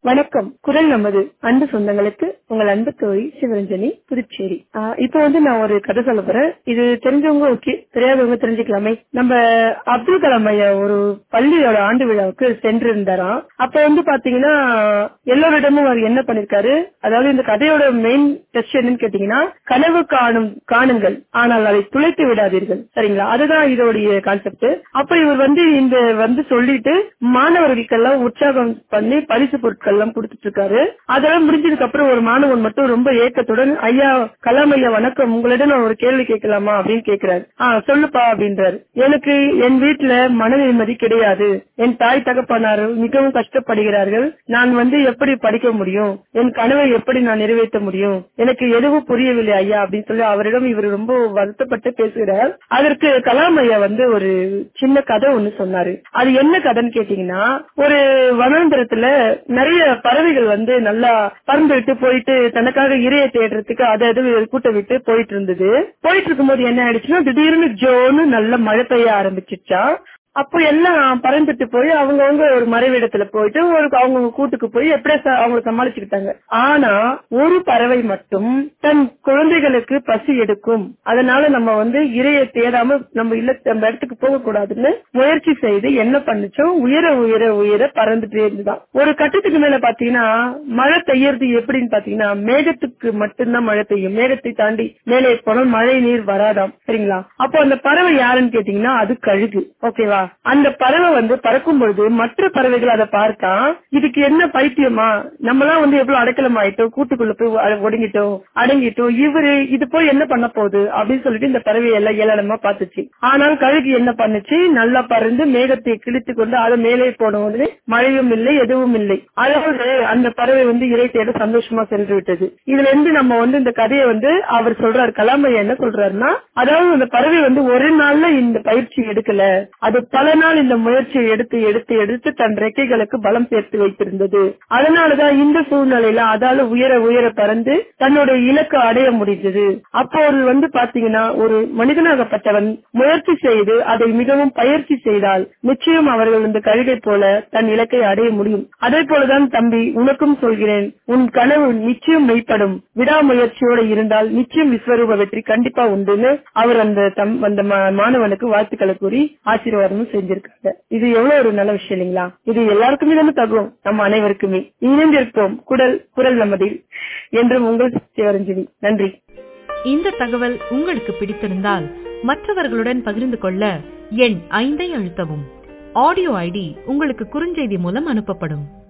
வணக்கம் குரல் நமது அன்பு சொந்தங்களுக்கு உங்கள் அன்பு தோழி சிவரஞ்சனி புதுச்சேரி ஆஹ் இப்ப வந்து நான் ஒரு கதை சொல்ல போறேன் இது தெரிஞ்சவங்க ஓகே தெரியாதவங்க தெரிஞ்சுக்கலாமே நம்ம அப்துல் கலாம் ஐயா ஒரு பள்ளியோட ஆண்டு விழாவுக்கு சென்றிருந்தாராம் அப்ப வந்து பாத்தீங்கன்னா எல்லோரிடமும் அவர் என்ன பண்ணிருக்காரு அதாவது இந்த கதையோட மெயின் டெஸ்ட் என்னன்னு கேட்டீங்கன்னா கனவு காணும் காணுங்கள் ஆனால் அதை துளைத்து விடாதீர்கள் சரிங்களா அதுதான் இதோடைய கான்செப்ட் அப்ப இவர் வந்து இந்த வந்து சொல்லிட்டு மாணவர்களுக்கெல்லாம் உற்சாகம் பண்ணி பரிசு பொருட்கள் எல்லாம் கொடுத்துட்டு இருக்காரு அதெல்லாம் முடிஞ்சதுக்கு அப்புறம் ஒரு மாணவன் மட்டும் ரொம்ப ஏக்கத்துடன் ஐயா கலாம் ஐயா வணக்கம் உங்களிடம் நான் ஒரு கேள்வி கேட்கலாமா அப்படின்னு கேக்குறாரு ஆ சொல்லுப்பா அப்படின்றாரு எனக்கு என் வீட்டுல மன நிம்மதி கிடையாது என் தாய் தகப்பனார் மிகவும் கஷ்டப்படுகிறார்கள் நான் வந்து எப்படி படிக்க முடியும் என் கனவை எப்படி நான் நிறைவேற்ற முடியும் எனக்கு எதுவும் புரியவில்லை ஐயா அப்படின்னு சொல்லி அவரிடம் இவர் ரொம்ப வருத்தப்பட்டு பேசுகிறார் அதற்கு கலாம் ஐயா வந்து ஒரு சின்ன கதை ஒண்ணு சொன்னாரு அது என்ன கதைன்னு கேட்டீங்கன்னா ஒரு வனாந்திரத்துல நிறைய பறவைகள் வந்து நல்லா பறந்து விட்டு போயிட்டு தனக்காக இரையை தேடுறதுக்கு அதை அது கூட்ட விட்டு போயிட்டு இருந்தது போயிட்டு இருக்கும்போது என்ன ஆயிடுச்சுன்னா திடீர்னு ஜோன்னு நல்ல மழை பெய்ய ஆரம்பிச்சிச்சா அப்போ எல்லாம் பறந்துட்டு போய் அவங்கவுங்க ஒரு மறைவிடத்துல போயிட்டு ஒரு அவங்கவுங்க கூட்டுக்கு போய் எப்படியா ச- அவங்க சமாளிச்சுக்கிட்டாங்க ஆனா ஒரு பறவை மட்டும் தன் குழந்தைகளுக்கு பசி எடுக்கும் அதனால நம்ம வந்து இரையை தேடாம நம்ம இல்ல நம்ம இடத்துக்கு போக கூடாதுன்னு முயற்சி செய்து என்ன பண்ணுச்சோம் உயர உயர உயர பறந்துட்டே இருந்துதான் ஒரு கட்டத்துக்கு மேல பாத்தீங்கன்னா மழை பெய்யறது எப்படின்னு பாத்தீங்கன்னா மேகத்துக்கு மட்டும்தான் மழை பெய்யும் மேகத்தை தாண்டி மேலே போனால் மழை நீர் வராதாம் சரிங்களா அப்போ அந்த பறவை யாருன்னு கேட்டீங்கன்னா அது கழுகு ஓகேவா அந்த பறவை வந்து பறக்கும் பொழுது மற்ற பறவைகள் அதை பார்த்தா இதுக்கு என்ன பைத்தியமா நம்மலாம் வந்து எவ்வளவு அடக்கலம் ஆயிட்டோம் கூட்டுக்குள்ள போய் அட- ஒடுங்கிட்டோம் அடங்கிட்டோம் இவரு இது போய் என்ன பண்ண போகுது அப்படின்னு சொல்லிட்டு இந்த பறவை எல்லாம் ஏளனமா பார்த்துச்சு ஆனால் கழுகு என்ன பண்ணுச்சு நல்லா பறந்து மேகத்தை கிழித்து கொண்டு அதை மேலே போன உடனே மழையும் இல்லை எதுவும் இல்லை அதாவது அந்த பறவை வந்து இறை தேட சந்தோஷமா சென்று விட்டது இதுல இருந்து நம்ம வந்து இந்த கதையை வந்து அவர் சொல்றாரு கலாமையா என்ன சொல்றாருன்னா அதாவது அந்த பறவை வந்து ஒரு நாள்ல இந்த பயிற்சி எடுக்கல அது பல நாள் இந்த முயற்சியை எடுத்து எடுத்து எடுத்து தன் ரெக்கைகளுக்கு பலம் சேர்த்து வைத்திருந்தது அதனாலதான் இந்த சூழ்நிலையில அதால உயர உயர பறந்து தன்னுடைய இலக்கை அடைய முடிந்தது அப்போது வந்து பாத்தீங்கன்னா ஒரு மனிதனாகப்பட்டவன் முயற்சி செய்து அதை மிகவும் பயிற்சி செய்தால் நிச்சயம் அவர்கள் இந்த கழுகை போல தன் இலக்கை அடைய முடியும் அதே போலதான் தம்பி உனக்கும் சொல்கிறேன் உன் கனவு நிச்சயம் மெய்ப்படும் விடாமுயற்சியோட இருந்தால் நிச்சயம் விஸ்வரூப வெற்றி கண்டிப்பா உண்டுன்னு அவர் அந்த தம்- அந்த மா- மாணவனுக்கு வாழ்த்துக்களை கூறி ஆசீர்வாதமும் செஞ்சிருக்காங்க இது எவ்வளவு ஒரு நல்ல விஷயம் இல்லைங்களா இது எல்லாருக்குமே தானே தகும் நம்ம அனைவருக்குமே இணைந்திருப்போம் குடல் குரல் நமதில் என்றும் உங்கள் சிவரஞ்சனி நன்றி இந்த தகவல் உங்களுக்கு பிடித்திருந்தால் மற்றவர்களுடன் பகிர்ந்து கொள்ள எண் ஐந்தை அழுத்தவும் ஆடியோ ஐடி உங்களுக்கு குறுஞ்செய்தி மூலம் அனுப்பப்படும்